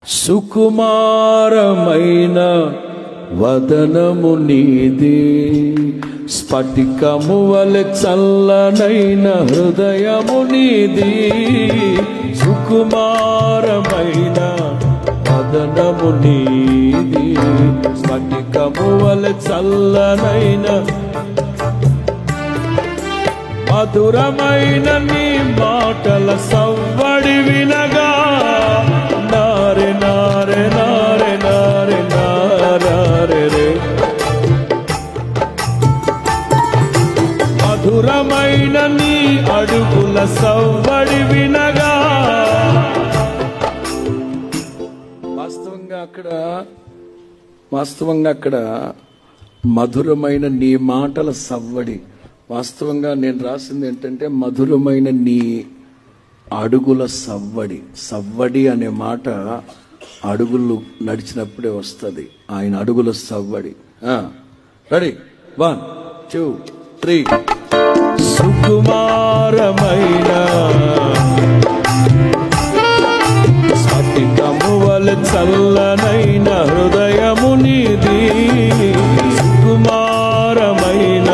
సుకుమారమైన వదనము నీది స్ఫటికము వలె చల్లనైన హృదయము నీది సుకుమారమైన వదనము నీది స్ఫటికము వలె చల్లనైన మధురమైన నీ మాటల సవ్వడి వినగా నారె నారె నారె నారె నారే రే మధురమైన నీ అడుగుల సవ్వడి వినగా వాస్తవంగా అక్కడ వాస్తవంగా అక్కడ మధురమైన నీ మాటల సవ్వడి వాస్తవంగా నేను రాసింది ఏంటంటే మధురమైన నీ అడుగుల సవ్వడి సవ్వడి అనే మాట అడుగులు నడిచినప్పుడే వస్తుంది ఆయన అడుగుల సవ్వడి రెడీ వన్ టూ త్రీ సుకుమారమైన స్ఫటికము వలె చల్లనైన హృదయము నీది సుకుమారమైన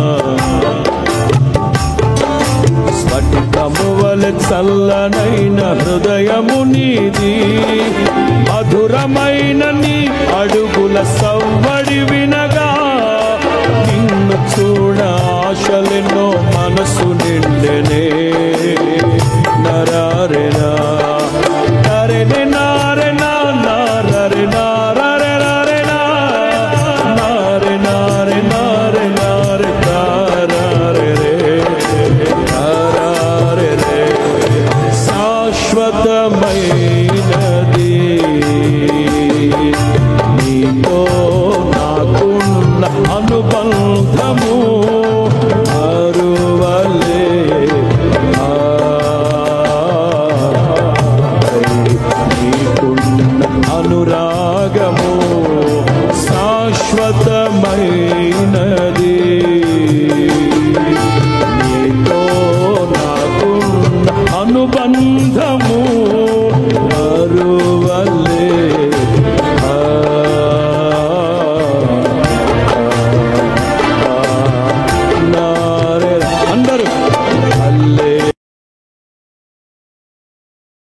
స్ఫటికము వలె చల్లనైన హృదయము నీది మధురమైన నీ అడుగుల సవ్వడి వినగా నిన్ను చూడ ఆశలెన్నో మనసు నిండెనే